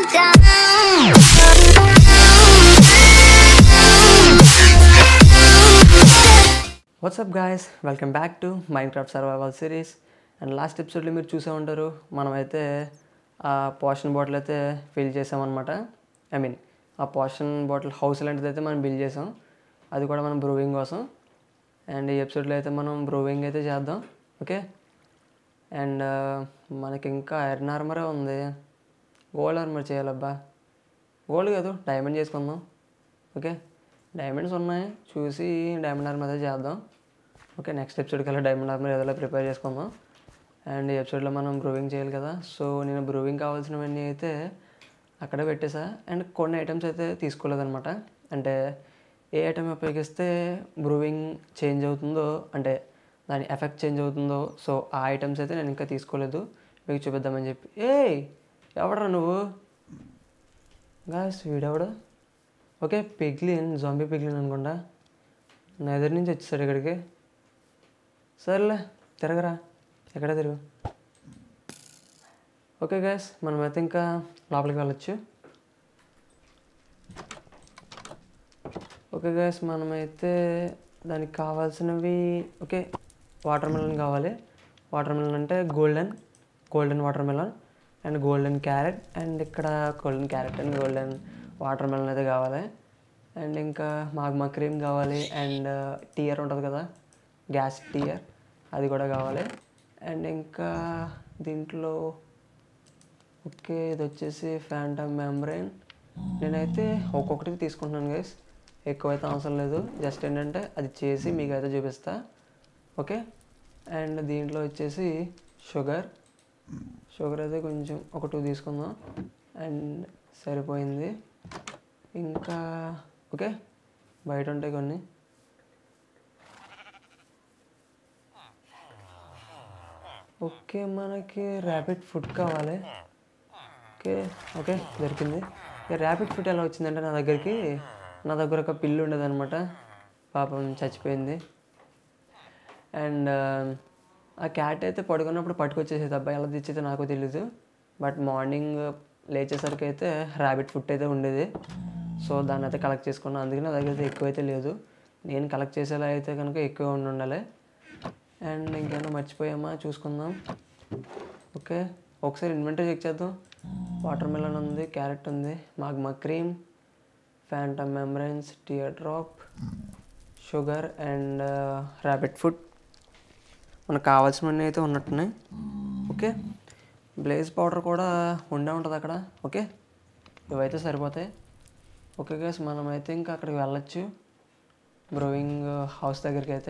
WhatsApp guys welcome back to Minecraft survival series and last ఎపిసోడ్లో మీరు చూసే ఉంటారు మనమైతే ఆ పోషన్ బాటిల్ అయితే ఫిల్ చేసామన్నమాట ఐ మీన్ ఆ పోషన్ బాటిల్ హౌస్ లాంటిది అయితే మనం బిల్ చేసాం అది కూడా మనం బ్రూవింగ్ కోసం అండ్ ఈ ఎపిసోడ్లో అయితే మనం బ్రూవింగ్ అయితే చేద్దాం ఓకే అండ్ మనకి ఇంకా ఐరన్ ఆర్మరే ఉంది గోల్డ్ ఆర్మర్ చేయాలబ్బా గోల్డ్ కాదు డైమండ్ చేసుకుందాం ఓకే డైమండ్స్ ఉన్నాయి చూసి డైమండ్ ఆర్మర్ అయితే చేద్దాం ఓకే నెక్స్ట్ ఎపిసోడ్కి వెళ్ళి డైమండ్ ఆర్మర్ ఏదో ప్రిపేర్ చేసుకుందాం అండ్ ఈ ఎపిసోడ్లో మనం బ్రూవింగ్ చేయాలి కదా సో నేను బ్రూవింగ్ కావాల్సినవన్నీ అయితే అక్కడే పెట్టేసా అండ్ కొన్ని ఐటమ్స్ అయితే తీసుకోలేదన్నమాట అంటే ఏ ఐటమ్ ఉపయోగిస్తే బ్రూవింగ్ చేంజ్ అవుతుందో అంటే దాని ఎఫెక్ట్ చేంజ్ అవుతుందో సో ఆ ఐటమ్స్ అయితే నేను ఇంకా తీసుకోలేదు మీకు చూపిద్దామని చెప్పి ఏయ్ ఎవడరా నువ్వు గాయస్ వీడెవడు ఓకే పిగ్లిన్ జాంబీ పిగ్లిన్ అనుకుంటా నా ఎదురు నుంచి వచ్చేసాడు ఇక్కడికి సర్లే తిరగరా ఎక్కడ తిరుగు ఓకే గాయస్ మనమైతే ఇంకా లోపలికి వెళ్ళొచ్చు ఓకే గాయస్ మనమైతే దానికి కావాల్సినవి ఓకే వాటర్ మెలన్ కావాలి వాటర్ మెలన్ అంటే golden golden watermelon and golden carrot and ఇక్కడ golden carrot and golden watermelon అయితే కావాలి అండ్ ఇంకా మాగ్మా క్రీమ్ కావాలి అండ్ టీయర్ ఉంటుంది కదా గ్యాస్ టీయర్ అది కూడా కావాలి అండ్ ఇంకా దీంట్లో ఓకే ఇది వచ్చేసి ఫ్యాంటమ్ మెంబ్రెయిన్ నేనైతే ఒక్కొక్కటి తీసుకుంటున్నాను గైస్ ఎక్కువైతే అవసరం లేదు జస్ట్ ఏంటంటే అది చేసి మీకు అయితే చూపిస్తా ఓకే అండ్ దీంట్లో వచ్చేసి షుగర్ షుగర్ అయితే కొంచెం ఒక టూ తీసుకుందాం అండ్ సరిపోయింది ఇంకా ఓకే బయట ఉంటాయి కొన్ని ఓకే మనకి ర్యాపిడ్ ఫుడ్ కావాలి ఓకే ఓకే దొరికింది ఈ ర్యాపిడ్ ఫుడ్ ఎలా వచ్చిందంటే నా దగ్గరికి నా దగ్గర ఒక పిల్లు ఉండేదన్నమాట పాపం చచ్చిపోయింది అండ్ ఆ క్యాట్ అయితే పడుకున్నప్పుడు పట్టుకొచ్చేసేది అబ్బాయి ఎలా తెచ్చేదో నాకు తెలీదు బట్ మార్నింగ్ లేచేసరికి అయితే ర్యాబిట్ ఫుడ్ అయితే ఉండేది సో దాన్ని అయితే కలెక్ట్ చేసుకున్నాను అందుకే నా దగ్గర అయితే ఎక్కువైతే లేదు నేను కలెక్ట్ చేసేలా అయితే కనుక ఎక్కువ ఉండి ఉండాలి అండ్ ఇంకేమైనా మర్చిపోయామా చూసుకుందాం ఓకే ఒకసారి ఇన్వెంటరీ చెక్ చేద్దాం వాటర్ మెలన్ ఉంది క్యారెట్ ఉంది magma cream phantom membrane tear drop sugar and rabbit foot మనకు కావాల్సినవన్నీ అయితే ఉన్నట్టున్నాయి ఓకే బ్లేజ్ పౌడర్ కూడా ఉండే ఉంటుంది అక్కడ ఓకే ఇవైతే సరిపోతాయి ఓకే గైస్ మనమైతే ఇంకా అక్కడికి వెళ్ళొచ్చు బ్రూయింగ్ హౌస్ దగ్గరికి అయితే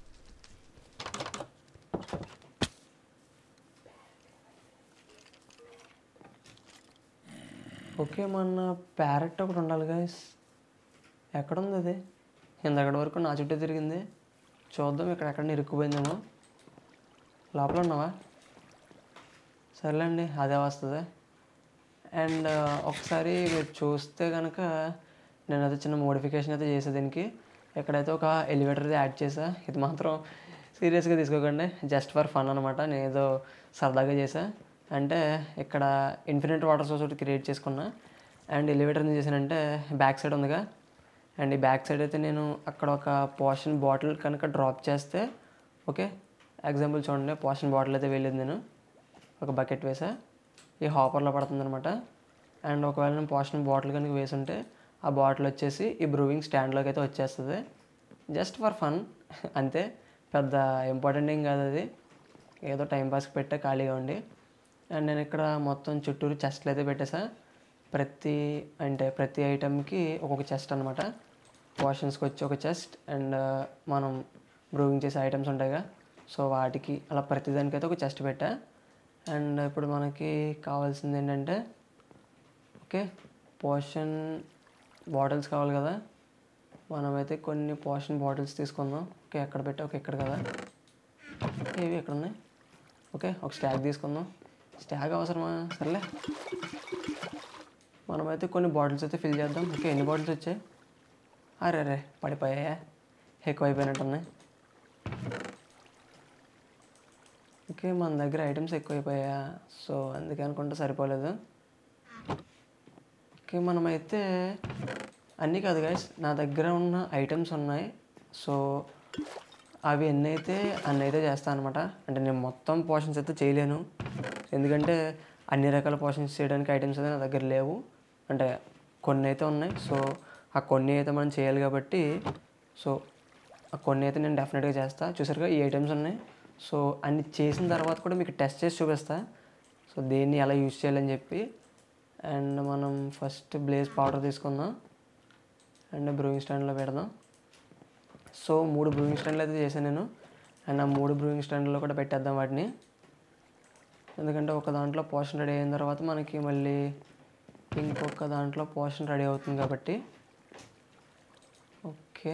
ఓకే మన ప్యారెట్ ఒకటి ఉండాలి గైస్ ఎక్కడుంది అది ఇందక్కడి వరకు నా చుట్టూ తిరిగింది చూద్దాం ఇక్కడ ఎక్కడ ఇరుక్కుపోయిందేమో లోపల ఉన్నావా సర్లేండి అదే వస్తుంది అండ్ ఒకసారి మీరు చూస్తే కనుక నేను అయితే చిన్న మోడిఫికేషన్ అయితే చేసా దీనికి ఎక్కడైతే ఒక ఎలివేటర్ యాడ్ చేసా ఇది మాత్రం సీరియస్గా తీసుకోకండి జస్ట్ ఫర్ ఫన్ అనమాట నేను ఏదో సరదాగా చేసా అంటే ఇక్కడ ఇన్ఫినిట్ వాటర్ సోర్స్ ఒకటి క్రియేట్ చేసుకున్నా అండ్ ఎలివేటర్ ఏం చేశానంటే బ్యాక్ సైడ్ ఉందిగా అండ్ ఈ బ్యాక్ సైడ్ అయితే నేను అక్కడ ఒక పోషన్ బాటిల్ కనుక డ్రాప్ చేస్తే ఓకే ఎగ్జాంపుల్ చూడండి పోషన్ బాటిల్ అయితే వెళ్ళింది నేను ఒక బకెట్ వేసా ఈ హాపర్లో పడుతుందనమాట అండ్ ఒకవేళ నేను పోషన్ బాటిల్ కనుక వేసుంటే ఆ బాటిల్ వచ్చేసి ఈ బ్రూవింగ్ స్టాండ్లోకి అయితే వచ్చేస్తుంది జస్ట్ ఫర్ ఫన్ అంతే పెద్ద ఇంపార్టెంట్ ఏం కాదు అది ఏదో టైంపాస్కి పెట్టే ఖాళీగా ఉండి అండ్ నేను ఇక్కడ మొత్తం చుట్టూరు చెస్ట్లు అయితే పెట్టేసా ప్రతి అంటే ప్రతి ఐటెంకి ఒక్కొక్క చెస్ట్ అనమాట పోర్షన్స్కి వచ్చి ఒక చెస్ట్ అండ్ మనం బ్రూవింగ్ చేసే ఐటమ్స్ ఉంటాయిగా సో వాటికి అలా ప్రతిదానికైతే ఒక చెస్ట్ పెట్టా అండ్ ఇప్పుడు మనకి కావాల్సింది ఏంటంటే ఓకే పోషన్ బాటిల్స్ కావాలి కదా మనమైతే కొన్ని పోషన్ బాటిల్స్ తీసుకుందాం ఓకే ఎక్కడ పెట్టా ఓకే ఇక్కడ కదా ఏవి ఎక్కడ ఉన్నాయి ఓకే ఒక స్టాక్ తీసుకుందాం స్టాక్ అవసరమా సర్లే మనమైతే కొన్ని బాటిల్స్ అయితే ఫిల్ చేద్దాం ఓకే ఎన్ని బాటిల్స్ వచ్చాయి అరే రే పడిపోయాయా ఎక్కువ అయిపోయినట్టున్నాయి ఓకే మన దగ్గర ఐటమ్స్ ఎక్కువైపోయా సో అందుకే అనుకుంటే సరిపోలేదు ఓకే మనమైతే అన్నీ కాదు గైస్ నా దగ్గర ఉన్న ఐటమ్స్ ఉన్నాయి సో అవి ఎన్ని అయితే అన్ని అయితే చేస్తాను అనమాట అంటే నేను మొత్తం పోర్షన్స్ అయితే చేయలేను ఎందుకంటే అన్ని రకాల పోర్షన్స్ చేయడానికి ఐటమ్స్ అయితే నా దగ్గర లేవు అంటే కొన్ని అయితే ఉన్నాయి సో ఆ కొన్ని అయితే మనం చేయాలి కాబట్టి సో ఆ కొన్ని అయితే నేను డెఫినెట్గా చేస్తా చూసారుగా ఈ ఐటమ్స్ ఉన్నాయి సో అన్ని చేసిన తర్వాత కూడా మీకు టెస్ట్ చేసి చూపిస్తా సో దేన్ని ఎలా యూజ్ చేయాలని చెప్పి అండ్ మనం ఫస్ట్ బ్లేజ్ పౌడర్ తీసుకుందాం అండ్ బ్రూయింగ్ స్టాండ్లో పెడదాం సో మూడు బ్రూయింగ్ స్టాండ్లు అయితే చేశాను నేను అండ్ ఆ మూడు బ్రూయింగ్ స్టాండ్లో కూడా పెట్టేద్దాం వాటిని ఎందుకంటే ఒక దాంట్లో పోర్షన్ రెడీ అయిన తర్వాత మనకి మళ్ళీ ఇంకొక దాంట్లో పోర్షన్ రెడీ అవుతుంది కాబట్టి ఓకే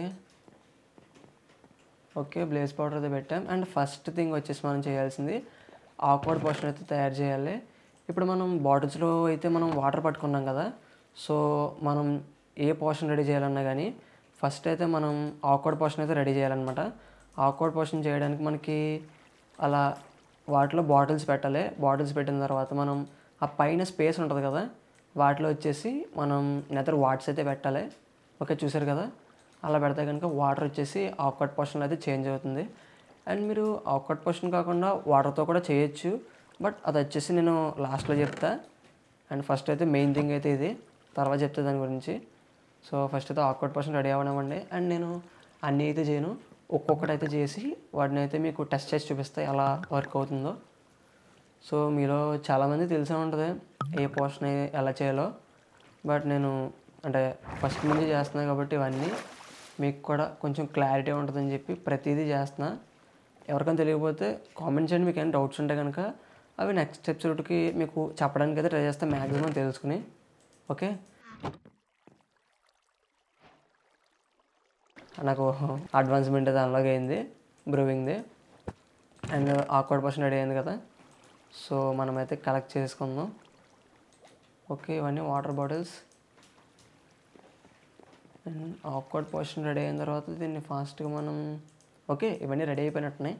ఓకే బ్లేజ్ పౌడర్ అయితే పెట్టాం అండ్ ఫస్ట్ థింగ్ వచ్చేసి మనం చేయాల్సింది ఆక్వర్డ్ పోర్షన్ అయితే తయారు చేయాలి ఇప్పుడు మనం బాటిల్స్లో అయితే మనం వాటర్ పట్టుకున్నాం కదా సో మనం ఏ పోర్షన్ రెడీ చేయాలన్నా కానీ ఫస్ట్ అయితే మనం ఆక్వర్డ్ పోర్షన్ అయితే రెడీ చేయాలన్నమాట ఆక్వర్డ్ పోర్షన్ చేయడానికి మనకి అలా వాటిలో బాటిల్స్ పెట్టాలి బాటిల్స్ పెట్టిన తర్వాత మనం ఆ పైన స్పేస్ ఉంటుంది కదా వాటిలో వచ్చేసి మనం నెదర్ వాట్స్ అయితే పెట్టాలి ఓకే చూసారు కదా అలా పెడితే కనుక వాటర్ వచ్చేసి ఆక్వర్డ్ పోర్షన్లో అయితే చేంజ్ అవుతుంది అండ్ మీరు ఆక్వర్డ్ పోర్షన్ కాకుండా వాటర్తో కూడా చేయొచ్చు బట్ అది వచ్చేసి నేను లాస్ట్లో చెప్తా అండ్ ఫస్ట్ అయితే మెయిన్ థింగ్ అయితే ఇది తర్వాత చెప్తా దాని గురించి సో ఫస్ట్ అయితే ఆక్వర్డ్ పోర్షన్ రెడీ అవ్వనివ్వండి అండ్ నేను అన్నీ అయితే చేయను ఒక్కొక్కటి అయితే చేసి వాటిని అయితే మీకు టెస్ట్ చేసి చూపిస్తే ఎలా వర్క్ అవుతుందో సో మీలో చాలామంది తెలిసే ఉంటుంది ఏ పోర్షన్ ఎలా చేయాలో బట్ నేను అంటే ఫస్ట్ నుంచి చేస్తున్నా కాబట్టి ఇవన్నీ మీకు కూడా కొంచెం క్లారిటీ ఉంటుందని చెప్పి ప్రతిదీ చేస్తున్నా ఎవరికైనా తెలియకపోతే కామెంట్ చేయండి మీకు ఏమైనా డౌట్స్ ఉంటే కనుక అవి నెక్స్ట్ స్టెప్స్ రూట్కి మీకు చెప్పడానికి అయితే ట్రై చేస్తాను మ్యాక్సిమం తెలుసుకుని ఓకే నాకు అడ్వాన్స్మెంట్ అయితే అన్లాగ్ అయింది బ్రూవింగ్ది అండ్ ఆక్వర్డ్ పర్సన్ రెడీ అయింది కదా సో మనమైతే కలెక్ట్ చేసుకుందాం ఓకే ఇవన్నీ water bottles and awkward potion ready అయిన తర్వాత దీన్ని ఫాస్ట్గా మనం ఓకే ఇవన్నీ రెడీ అయిపోయినట్టున్నాయి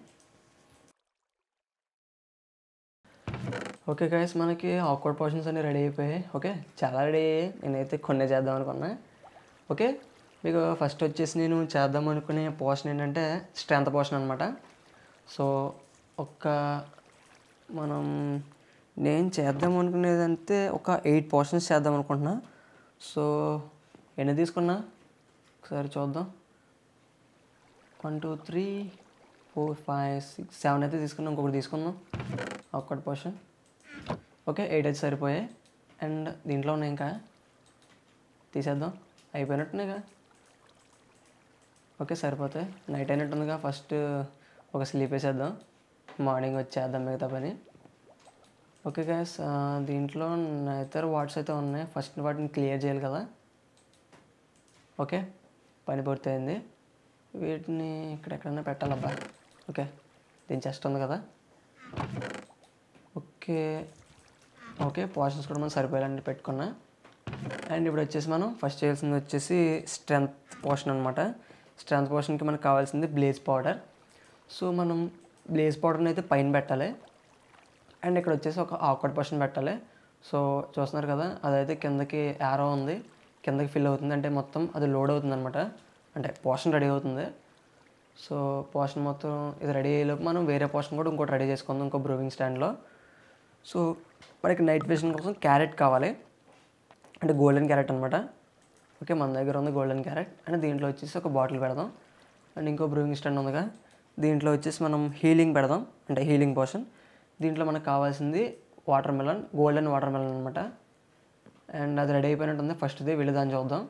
ఓకే గైస్ మనకి ఆక్వర్డ్ పోర్షన్స్ అన్నీ రెడీ అయిపోయాయి ఓకే చాలా రెడీ అయ్యాయి నేనైతే కొన్ని చేద్దాం అనుకున్నా ఓకే మీకు ఫస్ట్ వచ్చేసి నేను చేద్దాం అనుకునే పోర్షన్ ఏంటంటే స్ట్రెంత్ పోర్షన్ అనమాట సో ఒక్క మనం నేను చేద్దాం అనుకునేదంటే ఒక ఎయిట్ పోర్షన్స్ చేద్దాం అనుకుంటున్నా సో ఎన్ని తీసుకున్నా ఒకసారి చూద్దాం one two three four five six seven అయితే తీసుకున్నాం ఇంకొకటి తీసుకుందాం ఒక్కటి పోర్షన్ ఓకే ఎయిట్ అయితే సరిపోయాయి అండ్ దీంట్లో ఉన్నాయి ఇంకా తీసేద్దాం అయిపోయినట్టున్నాయిగా ఓకే సరిపోతాయి నైట్ అయినట్టుందిగా ఫస్ట్ ఒక స్లీప్ వేసేద్దాం మార్నింగ్ వచ్చేద్దాం మిగతా పని ఓకే గ్యాస్ దీంట్లో నా ఇతర వాట్స్ అయితే ఉన్నాయి ఫస్ట్ వాటిని క్లియర్ చేయాలి కదా ఓకే పని పూర్తయింది వీటిని ఇక్కడెక్కడైనా పెట్టాలబ్బా ఓకే దీని చెస్ట్ ఉంది కదా ఓకే ఓకే పోర్షన్స్ కూడా మనం సరిపోయాలని పెట్టుకున్నా అండ్ ఇప్పుడు వచ్చేసి మనం ఫస్ట్ చేయాల్సింది వచ్చేసి స్ట్రెంత్ పోర్షన్ అనమాట స్ట్రెంత్ పోర్షన్కి మనకు కావాల్సింది బ్లేజ్ పౌడర్ సో మనం బ్లేజ్ పౌడర్ని అయితే పైన పెట్టాలి అండ్ ఇక్కడ వచ్చేసి ఒక ఆక్వర్డ్ పోర్షన్ పెట్టాలి సో చూస్తున్నారు కదా అదైతే కిందకి యారో ఉంది కిందకి ఫిల్ అవుతుంది అంటే మొత్తం అది లోడ్ అవుతుంది అనమాట అంటే పోర్షన్ రెడీ అవుతుంది సో పోర్షన్ మొత్తం ఇది రెడీ అయ్యేలోపు మనం వేరే పోర్షన్ కూడా ఇంకోటి రెడీ చేసుకుందాం ఇంకో బ్రూవింగ్ స్టాండ్లో సో మనకి నైట్ విజన్ కోసం క్యారెట్ కావాలి అంటే గోల్డెన్ క్యారెట్ అనమాట ఓకే మన దగ్గర ఉంది గోల్డెన్ క్యారెట్ అండ్ దీంట్లో వచ్చేసి ఒక బాటిల్ పెడదాం అండ్ ఇంకో బ్రూవింగ్ స్టాండ్ ఉందిగా దీంట్లో వచ్చేసి మనం హీలింగ్ పెడదాం అంటే హీలింగ్ పోర్షన్ దీంట్లో మనకు కావాల్సింది watermelon golden watermelon అనమాట అండ్ అది రెడీ అయిపోయినట్టుంది ఫస్ట్ది వెళ్ళి దాన్ని చూద్దాం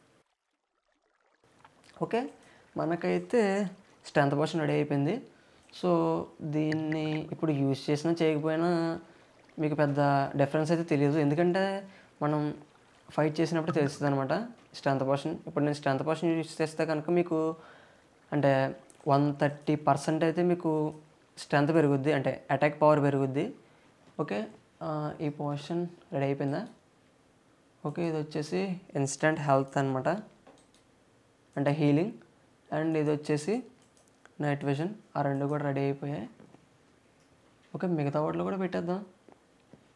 ఓకే మనకైతే స్ట్రెంత్ పోర్షన్ రెడీ అయిపోయింది సో దీన్ని ఇప్పుడు యూజ్ చేసినా చేయకపోయినా మీకు పెద్ద డిఫరెన్స్ అయితే తెలియదు ఎందుకంటే మనం ఫైట్ చేసినప్పుడు తెలుస్తుంది అనమాట స్ట్రెంత్ పోర్షన్ ఇప్పుడు నేను స్ట్రెంత్ పోర్షన్ యూజ్ చేస్తే కనుక మీకు అంటే వన్ థర్టీ పర్సెంట్ అయితే మీకు స్ట్రెంత్ పెరుగుద్ది అంటే అటాక్ పవర్ పెరుగుద్ది ఓకే ఆ, ఈ పోర్షన్ రెడీ అయిపోయిందా ఓకే ఇది వచ్చేసి ఇన్స్టెంట్ హెల్త్ అనమాట అంటే హీలింగ్ అండ్ ఇది వచ్చేసి నైట్ విజన్ ఆ రెండు కూడా రెడీ అయిపోయాయి ఓకే మిగతా వాటిలో కూడా పెట్టేద్దాం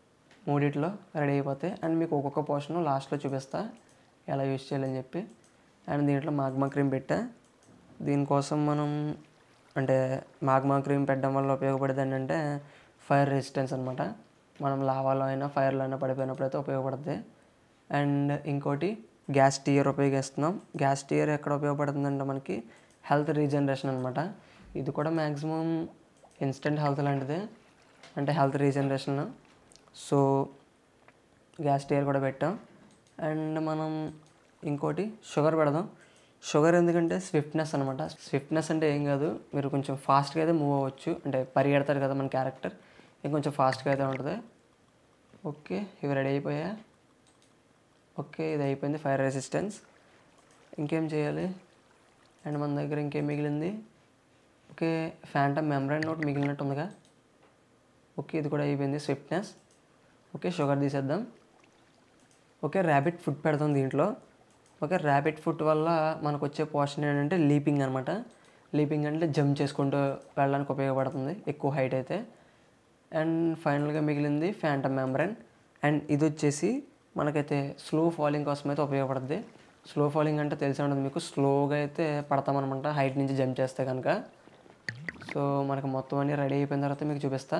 మూడిట్లో రెడీ అయిపోతాయి అండ్ మీకు ఒక్కొక్క పోర్షన్ లాస్ట్లో చూపిస్తా ఎలా యూజ్ చేయాలని చెప్పి అండ్ దీంట్లో మాగ్మా క్రీమ్ పెట్టా దీనికోసం మనం అంటే మాగ్మా క్రీమ్ పెట్టడం వల్ల ఉపయోగపడేది ఏంటంటే ఫైర్ రెసిస్టెన్స్ అనమాట మనం లావాలో అయినా ఫైర్లో అయినా పడిపోయినప్పుడు అయితే ఉపయోగపడుతుంది అండ్ ఇంకోటి గ్యాస్ టీయర్ ఉపయోగిస్తున్నాం గ్యాస్ టీయర్ ఎక్కడ ఉపయోగపడుతుందంటే మనకి హెల్త్ రీజనరేషన్ అనమాట ఇది కూడా మ్యాక్సిమం ఇన్స్టెంట్ హెల్త్ లాంటిదే అంటే హెల్త్ రీజనరేషన్ సో గ్యాస్ టీయర్ కూడా పెట్టాం అండ్ మనం ఇంకోటి షుగర్ పెడదాం షుగర్ ఎందుకంటే స్విఫ్ట్నెస్ అనమాట స్విఫ్ట్నెస్ అంటే ఏం కాదు మీరు కొంచెం ఫాస్ట్గా అయితే మూవ్ అవ్వచ్చు అంటే పరిగెడతారు కదా మన క్యారెక్టర్ ఇంకొంచెం ఫాస్ట్గా అయితే ఉంటుంది ఓకే ఇవి రెడీ అయిపోయా ఓకే ఇది అయిపోయింది ఫైర్ రెసిస్టెన్స్ ఇంకేం చేయాలి అండ్ మన దగ్గర ఇంకేం మిగిలింది ఓకే ఫ్యాంటమ్ మెమ్రైన్ నోట్ మిగిలినట్టు ఉందిగా ఓకే ఇది కూడా అయిపోయింది స్విఫ్ట్నెస్ ఓకే షుగర్ తీసేద్దాం ఓకే ర్యాబిట్ ఫుడ్ పెడతాం దీంట్లో ఓకే ర్యాబిట్ ఫుడ్ వల్ల మనకు వచ్చే పోర్షన్ ఏంటంటే లీపింగ్ అనమాట లీపింగ్ అంటే జంప్ చేసుకుంటూ వెళ్ళడానికి ఉపయోగపడుతుంది ఎక్కువ హైట్ అయితే అండ్ ఫైనల్గా మిగిలింది ఫ్యాంటమ్ మెంబ్రెన్ అండ్ ఇది వచ్చేసి మనకైతే స్లో ఫాలింగ్ కోసం అయితే ఉపయోగపడుతుంది స్లో ఫాలింగ్ అంటే తెలిసి ఉంటుంది మీకు స్లోగా అయితే పడతామన్నమాట హైట్ నుంచి జంప్ చేస్తే కనుక సో మనకు మొత్తం అన్నీ రెడీ అయిపోయిన తర్వాత మీకు చూపిస్తా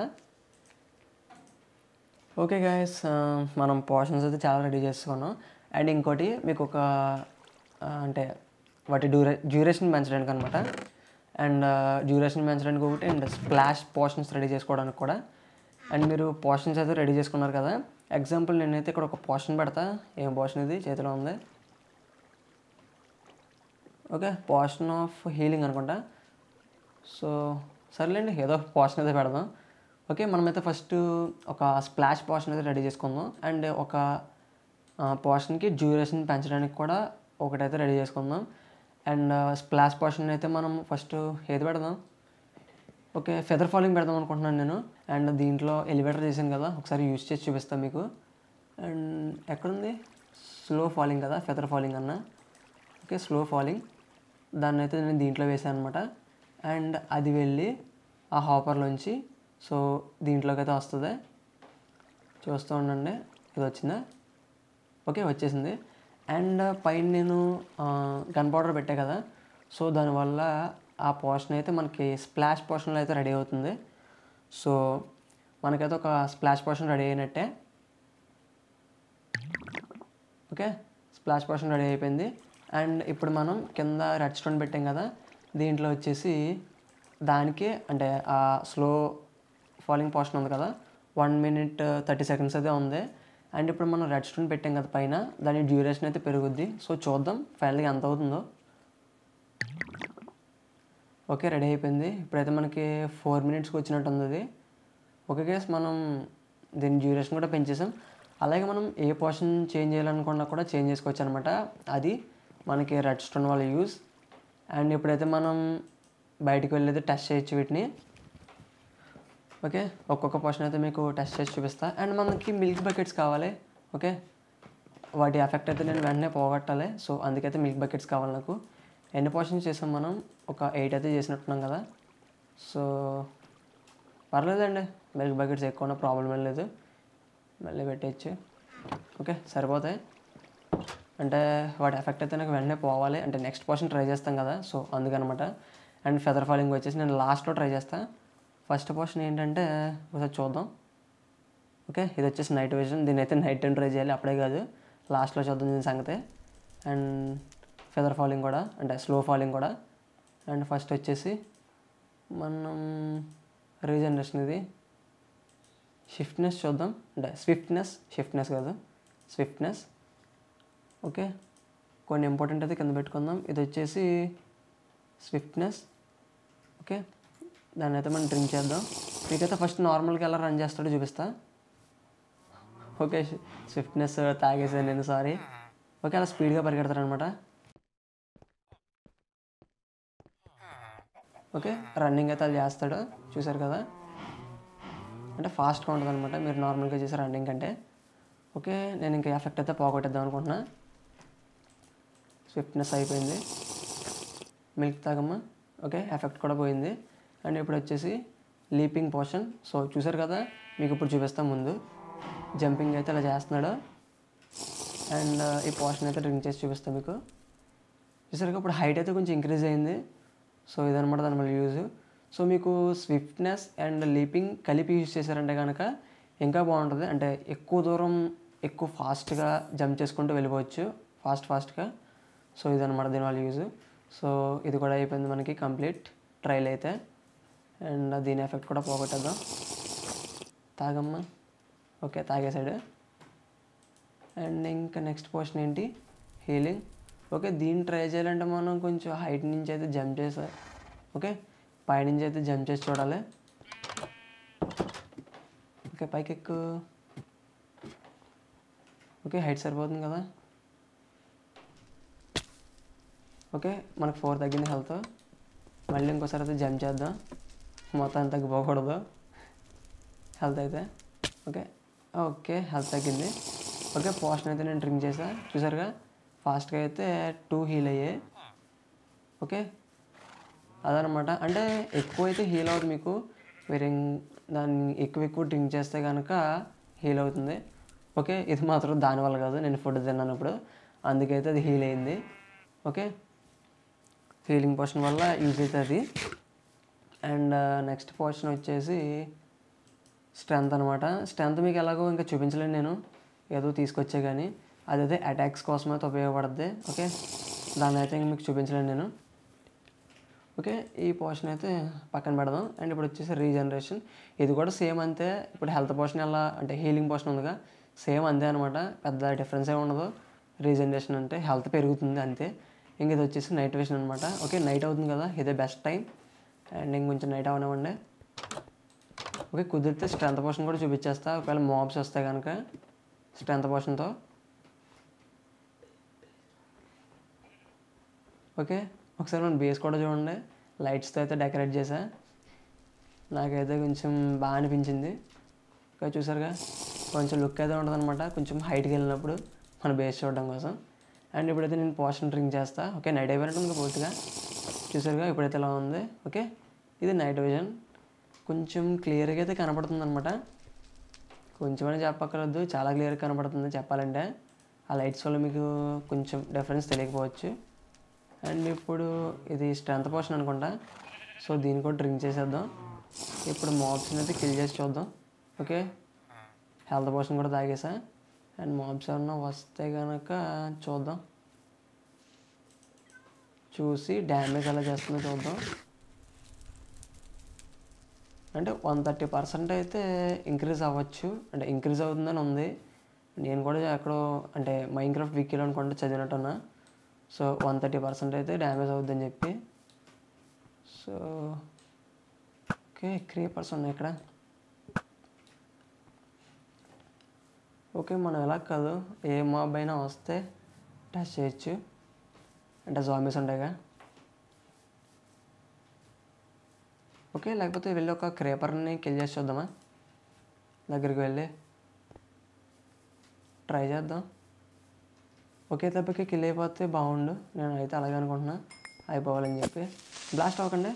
ఓకే గాయస్ మనం పోర్షన్స్ అయితే చాలా రెడీ చేసుకున్నాం అండ్ ఇంకోటి మీకు ఒక ఆ, అంటే వాటి డ్యూరే డ్యూరేషన్ పెంచడానికి అనమాట అండ్ డ్యూరేషన్ పెంచడానికి ఒకటి అండ్ స్ప్లాష్ పోర్షన్స్ రెడీ చేసుకోవడానికి కూడా అండ్ మీరు పోర్షన్స్ అయితే రెడీ చేసుకున్నారు కదా ఎగ్జాంపుల్ నేనైతే ఇక్కడ ఒక పోర్షన్ పెడతా ఏం పోర్షన్ ఇది చేతిలో ఉంది ఓకే పోర్షన్ ఆఫ్ హీలింగ్ అనుకుంటా సో సర్లేండి ఏదో పోర్షన్ అయితే పెడదాం ఓకే మనమైతే ఫస్ట్ ఒక స్ప్లాష్ పోర్షన్ అయితే రెడీ చేసుకుందాం అండ్ ఒక పోర్షన్కి డ్యూరేషన్ పెంచడానికి కూడా ఒకటైతే రెడీ చేసుకుందాం అండ్ స్ప్లాష్ పోర్షన్ అయితే మనం ఫస్ట్ ఏది పెడదాం ఓకే ఫెదర్ ఫాలింగ్ పెడదాం అనుకుంటున్నాను నేను అండ్ దీంట్లో ఎలివేటర్ చేశాను కదా ఒకసారి యూజ్ చేసి చూపిస్తాను మీకు అండ్ ఎక్కడుంది స్లో ఫాలింగ్ కదా ఫెదర్ ఫాలింగ్ అన్న ఓకే స్లో ఫాలింగ్ దాన్ని అయితే నేను దీంట్లో వేసాను అనమాట అండ్ అది వెళ్ళి ఆ హాపర్లోంచి సో దీంట్లోకి అయితే వస్తుంది చూస్తూ ఉండండి ఇది వచ్చిందా ఓకే వచ్చేసింది అండ్ పైన నేను గన్ పౌడర్ పెట్టా కదా సో దానివల్ల ఆ పోర్షన్ అయితే మనకి స్ప్లాష్ పోర్షన్లో అయితే రెడీ అవుతుంది సో మనకైతే ఒక స్ప్లాష్ పోర్షన్ రెడీ అయినట్టే ఓకే స్ప్లాష్ పోర్షన్ రెడీ అయిపోయింది అండ్ ఇప్పుడు మనం కింద రెడ్ స్టోన్ పెట్టాం కదా దీంట్లో వచ్చేసి దానికి అంటే ఆ స్లో ఫాలింగ్ పోర్షన్ ఉంది కదా వన్ మినిట్ థర్టీ సెకండ్స్ అయితే ఉంది అండ్ ఇప్పుడు మనం రెడ్ స్టోన్ పెట్టాం కదా పైన దాని డ్యూరేషన్ అయితే పెరుగుద్ది సో చూద్దాం ఫైనల్గా ఎంత అవుతుందో ఓకే రెడీ అయిపోయింది ఇప్పుడైతే మనకి ఫోర్ మినిట్స్కి వచ్చినట్టు ఉంది అది ఓకే గేస్ మనం దీని డ్యూరేషన్ కూడా పెంచేసాం అలాగే మనం ఏ పోర్షన్ చేంజ్ చేయాలనుకున్నా కూడా చేంజ్ చేసుకోవచ్చు అనమాట అది మనకి రెడ్ స్టోన్ వాళ్ళ యూస్ అండ్ ఇప్పుడైతే మనం బయటికి వెళ్ళేది టెస్ట్ చేయొచ్చు వీటిని ఓకే ఒక్కొక్క పోర్షన్ అయితే మీకు టెస్ట్ చేసి చూపిస్తా అండ్ మనకి మిల్క్ బకెట్స్ కావాలి ఓకే వాటి ఎఫెక్ట్ అయితే నేను వెంటనే పోగొట్టాలి సో అందుకైతే మిల్క్ బకెట్స్ కావాలి నాకు ఎన్ని పోర్షన్స్ చేసాం మనం ఒక ఎయిట్ అయితే చేసినట్టున్నాం కదా సో పర్లేదండి మిల్క్ బకెట్స్ ఎక్కువ ప్రాబ్లం ఏం లేదు మళ్ళీ పెట్టేయచ్చు ఓకే సరిపోతాయి అంటే వాటి ఎఫెక్ట్ అయితే నాకు వెంటనే పోవాలి అంటే నెక్స్ట్ పోర్షన్ ట్రై చేస్తాం కదా సో అందుకనమాట అండ్ ఫెదర్ ఫాలింగ్ వచ్చేసి నేను లాస్ట్లో ట్రై చేస్తా ఫస్ట్ పోర్షన్ ఏంటంటే ఒకసారి చూద్దాం ఓకే ఇది వచ్చేసి నైట్ విజన్ దీని అయితే నైట్ టైం ట్రై చేయాలి అప్పుడే కాదు లాస్ట్లో చూద్దాం దీని సంగతి అండ్ ఫెదర్ ఫాలింగ్ కూడా అంటే స్లో ఫాలింగ్ కూడా అండ్ ఫస్ట్ వచ్చేసి మనం రీజనరేషన్ ఇది షిఫ్ట్నెస్ చూద్దాం అంటే స్విఫ్ట్నెస్ షిఫ్ట్నెస్ కాదు స్విఫ్ట్నెస్ ఓకే కొన్ని ఇంపార్టెంట్ అయితే కింద పెట్టుకుందాం ఇది వచ్చేసి స్విఫ్ట్నెస్ ఓకే దాన్ని అయితే మనం డ్రింక్ చేద్దాం మీకైతే ఫస్ట్ నార్మల్గా ఎలా రన్ చేస్తాడో చూపిస్తా ఓకే స్విఫ్ట్నెస్ తాగేసాను నేను సారీ ఓకే అలా స్పీడ్గా పరిగెడతారనమాట ఓకే రన్నింగ్ అయితే అది చేస్తాడు చూసారు కదా అంటే ఫాస్ట్గా ఉంటుంది అనమాట మీరు నార్మల్గా చేసే రన్నింగ్ కంటే ఓకే నేను ఇంకా ఎఫెక్ట్ అయితే పోగొట్టేద్దాం అనుకుంటున్నా స్విఫ్ట్నెస్ అయిపోయింది మిల్క్ తాగమ్మా ఓకే ఎఫెక్ట్ కూడా పోయింది అండ్ ఇప్పుడు వచ్చేసి లీపింగ్ పోర్షన్ సో చూసారు కదా మీకు ఇప్పుడు చూపిస్తాం ముందు జంపింగ్ అయితే ఇలా చేస్తున్నాడు అండ్ ఈ పోర్షన్ అయితే డ్రింక్ చేసి చూపిస్తాను మీకు చూసారుగా ఇప్పుడు హైట్ అయితే కొంచెం ఇంక్రీజ్ అయింది సో ఇదనమాట దాని వల్ల యూజ్ సో మీకు స్విఫ్ట్నెస్ అండ్ లీపింగ్ కలిపి యూజ్ చేశారంటే కనుక ఇంకా బాగుంటుంది అంటే ఎక్కువ దూరం ఎక్కువ ఫాస్ట్గా జంప్ చేసుకుంటూ వెళ్ళిపోవచ్చు ఫాస్ట్ ఫాస్ట్గా సో ఇదనమాట దీని వల్ల యూజ్ సో ఇది కూడా అయిపోయింది మనకి కంప్లీట్ ట్రైల్ అయితే అండ్ దీని ఎఫెక్ట్ కూడా పోగొట్టేద్దాం తాగమ్మా ఓకే తాగేసాడు అండ్ ఇంకా నెక్స్ట్ పోర్షన్ ఏంటి హీలింగ్ ఓకే దీన్ని ట్రై చేయాలంటే మనం కొంచెం హైట్ నుంచి అయితే జంప్ చేసా ఓకే పైనుంచి అయితే జంప్ చేసి చూడాలి ఓకే పైకి ఎక్కు ఓకే హైట్ సరిపోతుంది కదా ఓకే మనకు ఫోర్ తగ్గింది హెల్త్ మళ్ళీ ఇంకోసారి అయితే జంప్ చేద్దాం మొత్తం తగ్గిపోకూడదు హెల్త్ అయితే ఓకే ఓకే హెల్త్ తగ్గింది ఓకే పోషన్ అయితే నేను డ్రింక్ చేసా చూసారుగా ఫాస్ట్గా అయితే టూ హీల్ అయ్యాయి ఓకే అదనమాట అంటే ఎక్కువ అయితే హీల్ అవుతుంది మీకు మీరు ఇం- దాన్ని ఎక్కువ ఎక్కువ డ్రింక్ చేస్తే కనుక హీల్ అవుతుంది ఓకే ఇది మాత్రం దానివల్ల కాదు నేను ఫుడ్ తిన్నాను ఇప్పుడు అందుకైతే అది హీల్ అయింది ఓకే హీలింగ్ పోర్షన్ వల్ల యూజ్ అవుతుంది అండ్ నెక్స్ట్ పోర్షన్ వచ్చేసి స్ట్రెంత్ అనమాట స్ట్రెంత్ మీకు ఎలాగో ఇంకా చూపించలేను నేను ఏదో తీసుకొచ్చే కానీ అదైతే అటాక్స్ కోసం అయితే ఉపయోగపడుద్ది ఓకే దాన్ని అయితే ఇంక మీకు చూపించలేను నేను ఓకే ఈ పోర్షన్ అయితే పక్కన పెడదాం అండ్ ఇప్పుడు వచ్చేసి రీజనరేషన్ ఇది కూడా సేమ్ అంతే ఇప్పుడు హెల్త్ పోర్షన్ ఎలా అంటే హీలింగ్ పోర్షన్ ఉందిగా సేమ్ అంతే అనమాట పెద్ద డిఫరెన్స్ ఏమి ఉండదు రీజనరేషన్ అంటే హెల్త్ పెరుగుతుంది అంతే ఇంక ఇది వచ్చేసి నైట్ విషన్ అనమాట ఓకే నైట్ అవుతుంది కదా ఇదే బెస్ట్ టైం అండ్ ఇంకొంచెం నైట్ అవనివ్వండి ఓకే కుదిరితే స్ట్రెంత్ పోర్షన్ కూడా చూపించేస్తా ఒకవేళ మాబ్స్ వస్తే కనుక స్ట్రెంత్ పోర్షన్తో ఓకే ఒకసారి మన బేస్ కూడా చూడండి లైట్స్తో అయితే డెకరేట్ చేసా నాకైతే కొంచెం బాగా అనిపించింది ఇంకా చూసారుగా కొంచెం లుక్ అయితే ఉంటుందన్నమాట కొంచెం హైట్కి వెళ్ళినప్పుడు మన బేస్ చూడడం కోసం అండ్ ఇప్పుడైతే నేను పోషన్ డ్రింక్ చేస్తా ఓకే నైట్ అయిపోయినట్టు ఉంది పూర్తిగా చూసారుగా ఇప్పుడైతే ఇలా ఉంది ఓకే ఇది నైట్ విజన్ కొంచెం క్లియర్గా అయితే కనపడుతుంది అనమాట కొంచెం అని చెప్పక్కర్లేదు చాలా క్లియర్గా కనపడుతుంది చెప్పాలంటే ఆ లైట్స్ వల్ల మీకు కొంచెం డిఫరెన్స్ తెలియకపోవచ్చు అండ్ ఇప్పుడు ఇది స్ట్రెంత్ పోర్షన్ అనుకుంటా సో దీన్ని కూడా డ్రింక్ చేసేద్దాం ఇప్పుడు మాబ్స్ని అయితే కిల్ చేసి చూద్దాం ఓకే హెల్త్ పోర్షన్ కూడా తాగేసా అండ్ మాబ్స్ ఏమన్నా వస్తే కనుక చూద్దాం చూసి డ్యామేజ్ ఎలా చేస్తుందో చూద్దాం అంటే వన్ థర్టీ పర్సెంట్ అయితే ఇంక్రీజ్ అవ్వచ్చు అంటే ఇంక్రీజ్ అవుతుందని ఉంది నేను కూడా ఎక్కడో అంటే మైన్క్రాఫ్ట్ వీకీలో అనుకుంటే చదివినట్టున్నా సో వన్ థర్టీ పర్సెంట్ అయితే డ్యామేజ్ అవుద్దని చెప్పి సో ఓకే క్రీపర్స్ ఉన్నాయి ఇక్కడ ఓకే మనం ఎలా కాదు ఏ మాబ్ అయినా వస్తే టచ్ చేయొచ్చు అంటే జాంబీస్ ఉంటాయిగా ఓకే లేకపోతే వెళ్ళి ఒక క్రేపర్ని కిల్ చేసి చూద్దామా దగ్గరికి వెళ్ళి ట్రై చేద్దాం ఒకే దెబ్బకి కిల్ అయిపోతే బాగుండు నేను అయితే అలాగే అనుకుంటున్నా అయిపోవాలని చెప్పి బ్లాస్ట్ అవ్వకండి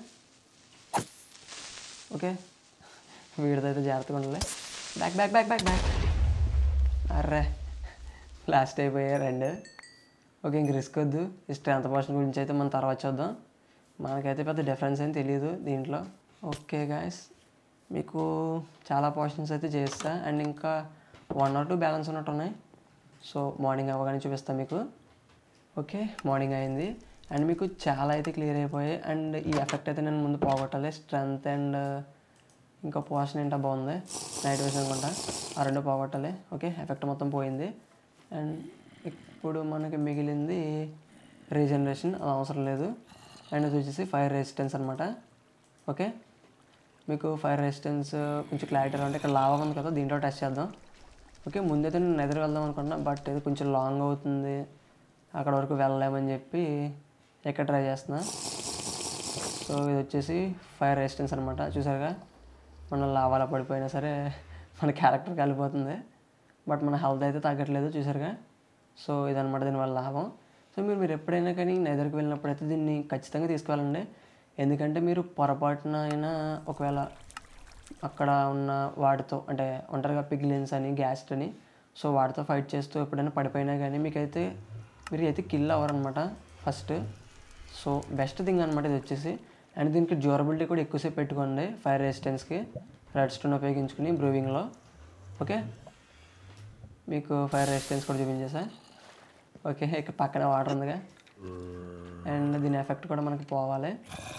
ఓకే వీడితో అయితే జాగ్రత్తగా ఉండాలి back back back back back అర్రే లాస్ట్ అయిపోయాయి రెండు ఓకే ఇంక రిస్క్ వద్దు ఈ స్ట్రెంత్ పోర్షన్ గురించి అయితే మనం తర్వాత చూద్దాం మనకైతే పెద్ద డిఫరెన్స్ ఏం తెలియదు దీంట్లో ఓకే గాయస్ మీకు చాలా పోర్షన్స్ అయితే చేస్తా అండ్ ఇంకా వన్ ఆర్ టూ బ్యాలెన్స్ ఉన్నట్టు ఉన్నాయి సో మార్నింగ్ అవ్వగానే చూపిస్తాను మీకు ఓకే మార్నింగ్ అయింది అండ్ మీకు చాలా అయితే క్లియర్ అయిపోయాయి అండ్ ఈ ఎఫెక్ట్ అయితే నేను ముందు పోగొట్టాలి స్ట్రెంత్ అండ్ ఇంకా పోర్షన్ ఏంటో బాగుంది నైట్ విషన్ అనుకుంటా ఆ రెండు పోగొట్టాలి ఓకే ఎఫెక్ట్ మొత్తం పోయింది అండ్ ఇప్పుడు మనకి మిగిలింది రీజనరేషన్ అది అవసరం లేదు అండ్ ఇది వచ్చేసి ఫైర్ రెసిస్టెన్స్ అనమాట ఓకే మీకు ఫైర్ రెసిస్టెన్స్ కొంచెం క్లారిటీ అంటే ఇక్కడ లావా ఉంది కదా దీంట్లో టెస్ట్ చేద్దాం ఓకే ముందైతే నేను ఎదురు వెళ్దాం అనుకున్నా బట్ ఇది కొంచెం లాంగ్ అవుతుంది అక్కడ వరకు వెళ్ళలేమని చెప్పి ఎక్కడ ట్రై చేస్తున్నా సో ఇది వచ్చేసి ఫైర్ రెసిస్టెన్స్ అనమాట చూసారుగా మన లావాల పడిపోయినా సరే మన క్యారెక్టర్ కలిపోతుంది బట్ మన హెల్త్ అయితే తగ్గట్లేదు చూసారుగా సో ఇదనమాట దీనివల్ల లాభం సో మీరు మీరు ఎప్పుడైనా కానీ నెదర్కి వెళ్ళినప్పుడు అయితే దీన్ని ఖచ్చితంగా తీసుకువెళ్ళండి ఎందుకంటే మీరు పొరపాటున అయినా ఒకవేళ అక్కడ ఉన్న వాటితో అంటే ఒంటరిగా పిగ్లిన్స్ అని గ్యాస్ అని సో వాటితో ఫైట్ చేస్తూ ఎప్పుడైనా పడిపోయినా కానీ మీకైతే మీరు అయితే కిల్ అవ్వరనమాట ఫస్ట్ సో బెస్ట్ థింగ్ అనమాట ఇది వచ్చేసి అండ్ దీనికి డ్యూరబిలిటీ కూడా ఎక్కువసేపు పెట్టుకోండి ఫైర్ రెసిస్టెన్స్కి రెడ్ స్టోన్ ఉపయోగించుకుని బ్రూవింగ్లో ఓకే మీకు ఫైర్ రెసిస్టెన్స్ కూడా చూపించేసా ఓకే ఇక్కడ పక్కన వాటర్ ఉందిగా అండ్ దీని ఎఫెక్ట్ కూడా మనకి పోవాలి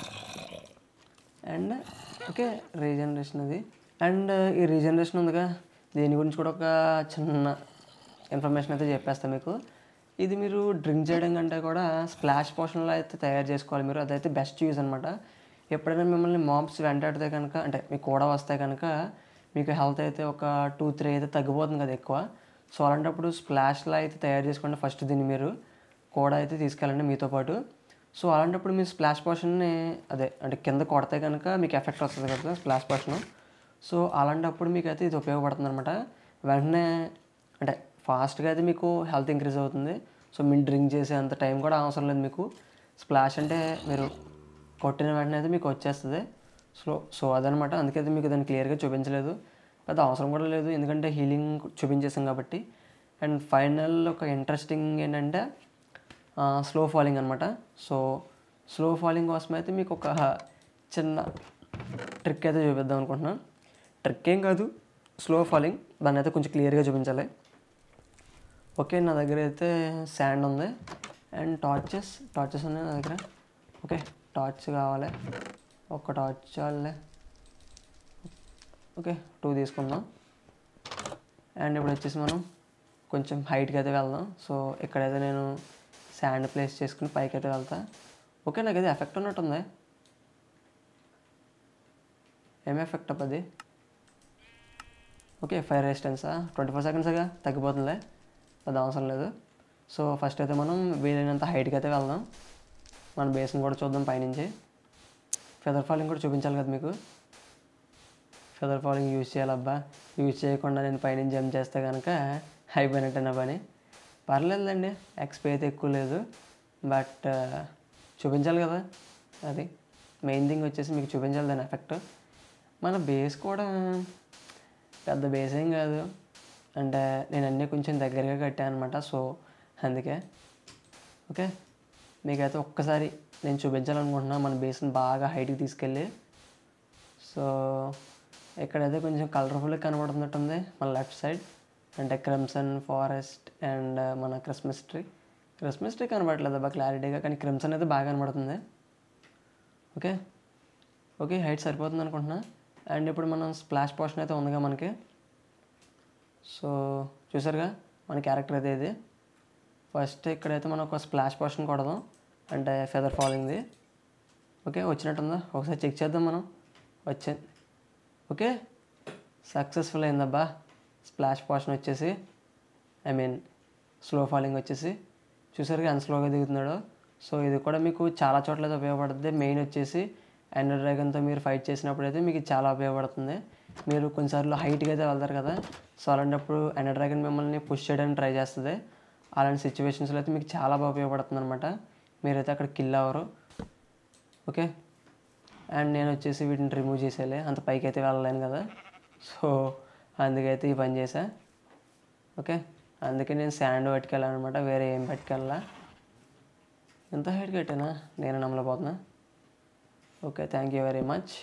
అండ్ ఓకే రీజనరేషన్ అది అండ్ ఈ రీజనరేషన్ ఉందిగా దీని గురించి కూడా ఒక చిన్న ఇన్ఫర్మేషన్ అయితే చెప్పేస్తాను మీకు ఇది మీరు డ్రింక్ చేయడం కంటే కూడా స్ప్లాష్ పోషన్లో అయితే తయారు చేసుకోవాలి మీరు అదైతే బెస్ట్ యూజ్ అనమాట ఎప్పుడైనా మిమ్మల్ని మాప్స్ వెంటాడితే కనుక అంటే మీకు కూడా వస్తే కనుక మీకు హెల్త్ అయితే ఒక టూ త్రీ అయితే తగ్గిపోతుంది కదా ఎక్కువ సో అలాంటప్పుడు స్ప్లాష్లో అయితే తయారు చేసుకోండి ఫస్ట్ దీన్ని మీరు కూడా అయితే తీసుకెళ్ళండి మీతో పాటు సో అలాంటప్పుడు మీ స్ప్లాష్ పోషన్ని అదే అంటే కింద కొడితే కనుక మీకు ఎఫెక్ట్ వస్తుంది కదా స్ప్లాష్ పోషన్ సో అలాంటప్పుడు మీకు అయితే ఇది ఉపయోగపడుతుంది అనమాట వెంటనే అంటే ఫాస్ట్గా అయితే మీకు హెల్త్ ఇంక్రీజ్ అవుతుంది సో మీరు డ్రింక్ చేసే అంత టైం కూడా అవసరం లేదు మీకు స్ప్లాష్ అంటే మీరు కొట్టిన వెంటనే అయితే మీకు వచ్చేస్తుంది సో సో అదనమాట అందుకే అయితే మీకు దాన్ని క్లియర్గా చూపించలేదు పెద్ద అవసరం కూడా లేదు ఎందుకంటే హీలింగ్ చూపించేసాం కాబట్టి అండ్ ఫైనల్ ఒక ఇంట్రెస్టింగ్ ఏంటంటే స్లో ఫాలింగ్ అనమాట సో స్లో ఫాలింగ్ కోసం అయితే మీకు ఒక చిన్న ట్రిక్ అయితే చూపిద్దాం అనుకుంటున్నాను ట్రిక్ ఏం కాదు స్లో ఫాలింగ్ దాన్ని అయితే కొంచెం క్లియర్గా చూపించాలి ఓకే నా దగ్గర అయితే శాండ్ ఉంది అండ్ టార్చెస్ టార్చెస్ ఉన్నాయి నా దగ్గర ఓకే టార్చ్ కావాలి ఒక టార్చ్ చాలే ఓకే టూ తీసుకుందాం అండ్ ఇప్పుడు వచ్చేసి మనం కొంచెం హైట్కి అయితే వెళ్దాం సో ఇక్కడైతే నేను శాండ్ ప్లేస్ చేసుకుని పైకి అయితే వెళ్తా ఓకే నాకు ఇది ఎఫెక్ట్ ఉన్నట్టుంది ఏం ఎఫెక్ట్ అప్ప అది ఓకే ఫైర్ రెసిస్టెన్సా ట్వంటీ ఫోర్ సెకండ్స్గా తగ్గిపోతుందిలే అది అవసరం లేదు సో ఫస్ట్ అయితే మనం వీలైనంత హైట్కి అయితే వెళ్దాం మన బేస్ని కూడా చూద్దాం పైనుంచి ఫెదర్ ఫాలింగ్ కూడా చూపించాలి కదా మీకు ఫెదర్ ఫాలింగ్ యూజ్ చేయాలబ్బా యూజ్ చేయకుండా నేను పైనుంచి జంప్ చేస్తే కనుక అయిపోయినట్టే నా పని పర్లేదులేండి ఎక్స్పీ అయితే ఎక్కువ లేదు బట్ చూపించాలి కదా అది మెయిన్ థింగ్ వచ్చేసి మీకు చూపించాలి దాని ఎఫెక్ట్ మన బేస్ కూడా పెద్ద బేస్ ఏం కాదు అంటే నేను అన్నీ కొంచెం దగ్గరగా కట్టాను అనమాట సో అందుకే ఓకే మీకైతే ఒక్కసారి నేను చూపించాలనుకుంటున్నా మన బేస్ని బాగా హైట్కి తీసుకెళ్ళి సో ఇక్కడైతే కొంచెం కలర్ఫుల్గా కనబడుతున్నట్టుంది మన లెఫ్ట్ సైడ్ అంటే క్రిమ్సన్ ఫారెస్ట్ అండ్ మన క్రిస్మస్ ట్రీ క్రిస్మస్ ట్రీ కనబడట్లేదు బాగా క్లారిటీగా కానీ క్రిమ్సన్ అయితే బాగా కనబడుతుంది ఓకే ఓకే హైట్ సరిపోతుంది అనుకుంటున్నా అండ్ ఇప్పుడు మనం స్ప్లాష్ పోర్షన్ అయితే ఉందిగా మనకి సో చూసారుగా మన క్యారెక్టర్ అయితే ఇది ఫస్ట్ ఇక్కడైతే మనం ఒక స్ప్లాష్ పోర్షన్ కొడదాం అంటే ఫెదర్ ఫాలింగ్ది ఓకే వచ్చినట్టుందా ఒకసారి చెక్ చేద్దాం మనం వచ్చింది ఓకే సక్సెస్ఫుల్ అయిందబ్బా స్ప్లాష్ పోర్షన్ వచ్చేసి ఐ మీన్ స్లో ఫాలింగ్ వచ్చేసి చూసారుగా ఎంత స్లోగా దిగుతున్నాడో సో ఇది కూడా మీకు చాలా చోట్ల అయితే ఉపయోగపడుతుంది మెయిన్ వచ్చేసి ఎండర్ డ్రాగన్తో మీరు ఫైట్ చేసినప్పుడు అయితే మీకు చాలా ఉపయోగపడుతుంది మీరు కొన్నిసార్లు హైట్గా అయితే వెళ్తారు కదా సో అలాంటప్పుడు ఎండర్ డ్రాగన్ మిమ్మల్ని పుష్ చేయడానికి ట్రై చేస్తుంది అలాంటి సిచ్యువేషన్స్లో అయితే మీకు చాలా బాగా ఉపయోగపడుతుంది అనమాట మీరైతే అక్కడ కిల్ అవ్వరు ఓకే అండ్ నేను వచ్చేసి వీటిని రిమూవ్ చేసేయాలి అంత పైకి అయితే వెళ్ళలేను కదా సో అందుకైతే ఈ పని చేసా ఓకే అందుకే నేను శాండ్ పట్టుకెళ్ళానమాట వేరే ఏం పట్టుకెళ్ళా ఎంత హైట్ కట్టానా నేను నమ్మలేకపోతున్నా okay thank you very much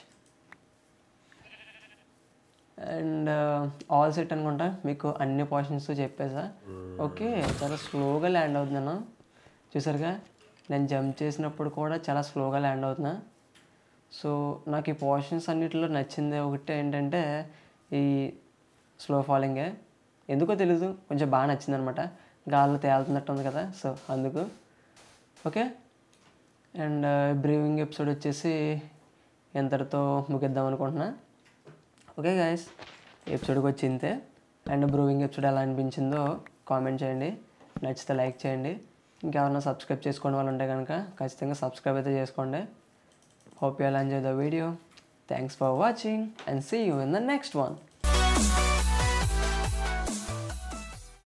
and all set అనుకుంటా మీకు అన్ని పోర్షన్స్ చెప్పేసా ఓకే చాలా స్లోగా ల్యాండ్ అవుతున్నాను చూసారుగా నేను జంప్ చేసినప్పుడు కూడా చాలా స్లోగా ల్యాండ్ అవుతున్నా సో నాకు ఈ పోర్షన్స్ అన్నిటిలో నచ్చింది ఒకటి ఏంటంటే ఈ స్లో ఫాలింగే ఎందుకో తెలీదు కొంచెం బాగా నచ్చింది అనమాట గాల్లో తేలుతున్నట్టు ఉంది కదా సో అందుకు ఓకే అండ్ బ్రీవింగ్ ఎపిసోడ్ వచ్చేసి ఎంతటితో ముగిద్దాం అనుకుంటున్నా ఓకే గాయస్ ఎపిసోడ్కి వచ్చి ఇంతే అండ్ బ్రూవింగ్ ఎపిసోడ్ ఎలా అనిపించిందో కామెంట్ చేయండి నచ్చితే లైక్ చేయండి ఇంకెవరైనా సబ్స్క్రైబ్ చేసుకోవడం వాళ్ళు ఉంటే కనుక ఖచ్చితంగా సబ్స్క్రైబ్ అయితే చేసుకోండి hope you enjoy the video thanks for watching and see you in the next one